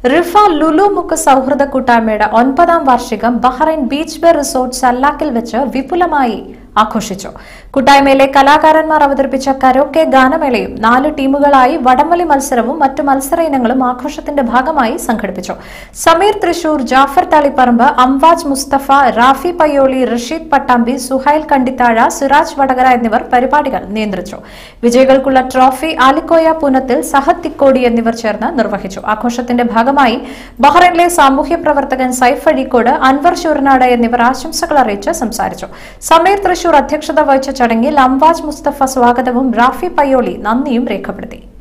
റിഫ ലുലു മുക്ക് സൗഹൃദ കൂട്ടായ്മയുടെ ഒൻപതാം വാർഷികം ബഹ്റൈൻ ബീച്ച് ബേ റിസോർട്ട് സല്ലാക്കിൽ വെച്ച് വിപുലമായി ആഘോഷിച്ചു കൂട്ടായ്മയിലെ കലാകാരന്മാർ അവതരിപ്പിച്ച കരോക്കെ ഗാനമേളയും നാല് ടീമുകളായി വടംവലി മത്സരവും മറ്റു മത്സര ഇനങ്ങളും ആഘോഷത്തിന്റെ ഭാഗമായി സംഘടിപ്പിച്ചു സമീർ തൃശൂർ ജാഫർ തളിപ്പറമ്പ് അംവാജ് മുസ്തഫ റാഫി പയ്യോളി റഷീദ് പട്ടാമ്പി സുഹൈൽ കണ്ടിത്താഴ സിറാജ് വടകര എന്നിവർ പരിപാടികൾ നിയന്ത്രിച്ചു വിജയികൾക്കുള്ള ട്രോഫി ആലിക്കോയ പുനത്തിൽ സഹദ് തിക്കോടി എന്നിവർ ചേർന്ന് നിർവഹിച്ചു ആഘോഷത്തിന്റെ ഭാഗമായി ബഹ്റൈനിലെ സാമൂഹ്യ പ്രവർത്തകൻ സൈഫ് അഴീക്കോട് അൻവർ ശൂരനാട് എന്നിവർ ആശംസകൾ അറിയിച്ച് സംസാരിച്ചു സമീർ തൃശൂർ അധ്യക്ഷത വഹിച്ച ചടങ്ങിൽ അംവാജ് മുസ്തഫ സ്വാഗതവും റാഫി പയ്യോളി നന്ദിയും രേഖപ്പെടുത്തി